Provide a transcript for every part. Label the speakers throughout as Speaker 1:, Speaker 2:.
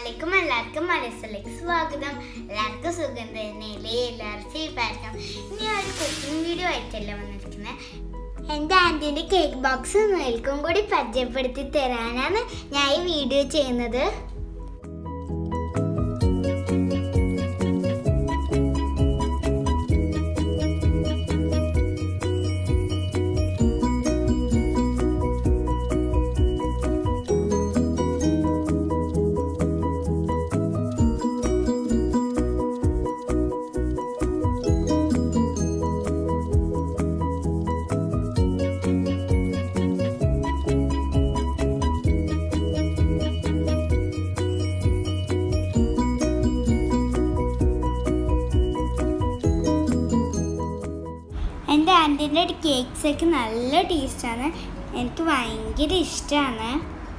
Speaker 1: അസ്സലാമലൈക്കും എല്ലാവർക്കും മലയാളത്തിലേക്ക് സ്വാഗതം എല്ലാവർക്കും സുഖം തന്നെയല്ലേ എല്ലാവരും സേഫ് ആയിരിക്കും ഇനി ഞാൻ ഒരു കുക്കിംഗ് വീഡിയോ ആയിട്ടല്ല വന്നിരിക്കുന്നത് എൻ്റെ ആൻറ്റീൻ്റെ കേക്ക് ബോക്സ് നിൽക്കും കൂടി പരിചയപ്പെടുത്തി തരാനാണ് ഞാൻ ഈ വീഡിയോ ചെയ്യുന്നത് എൻ്റെ ആൻറ്റീൻ്റെ കേക്ക്സ് ഒക്കെ നല്ല ടേസ്റ്റാണ് എനിക്ക് ഭയങ്കര ഇഷ്ടമാണ്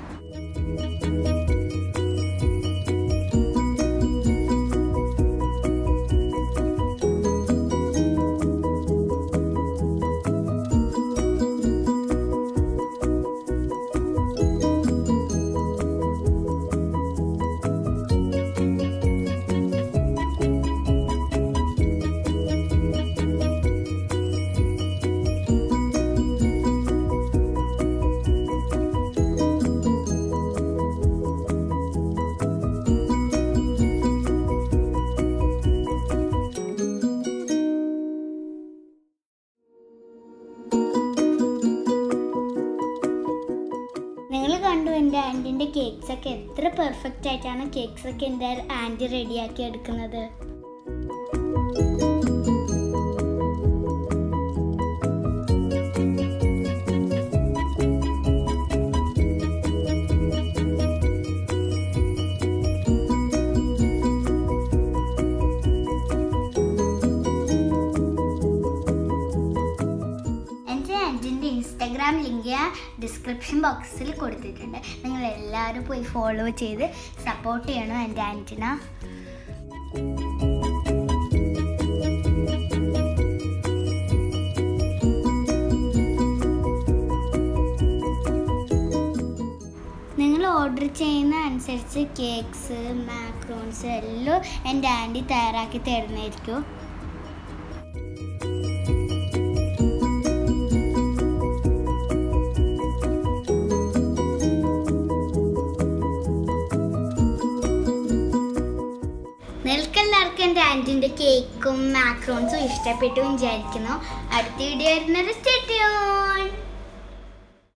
Speaker 1: നിങ്ങൾ കണ്ടു എൻ്റെ ആൻറ്റീൻ്റെ കേക്ക്സ് ഒക്കെ എത്ര പെർഫെക്റ്റ് ആയിട്ടാണ് കേക്ക്സ് ഒക്കെ എൻ്റെ ആൻറ്റി റെഡിയാക്കി എടുക്കുന്നത് എൻ്റെ ആൻറ്റിൻ്റെ ഇൻസ്റ്റാഗ്രാം ലിങ്ക് ഞാൻ ഡിസ്ക്രിപ്ഷൻ ബോക്സിൽ കൊടുത്തിട്ടുണ്ട് നിങ്ങൾ എല്ലാവരും പോയി ഫോളോ ചെയ്ത് സപ്പോർട്ട് ചെയ്യണം എൻ്റെ ആൻറ്റിന നിങ്ങൾ ഓർഡർ ചെയ്യുന്ന അനുസരിച്ച് കേക്ക്സ് മാക്രോൺസ് എല്ലാം എൻ്റെ ആൻറ്റി തയ്യാറാക്കി തരുന്നതായിരിക്കും നിങ്ങൾക്കെല്ലാവർക്കും എൻ്റെ ആൻറ്റിൻ്റെ കേക്കും മാക്രോൺസും ഇഷ്ടപ്പെട്ടു വിചാരിക്കുന്നു അടുത്ത വീഡിയോ വരുന്നത് സ്റ്റേറ്റ്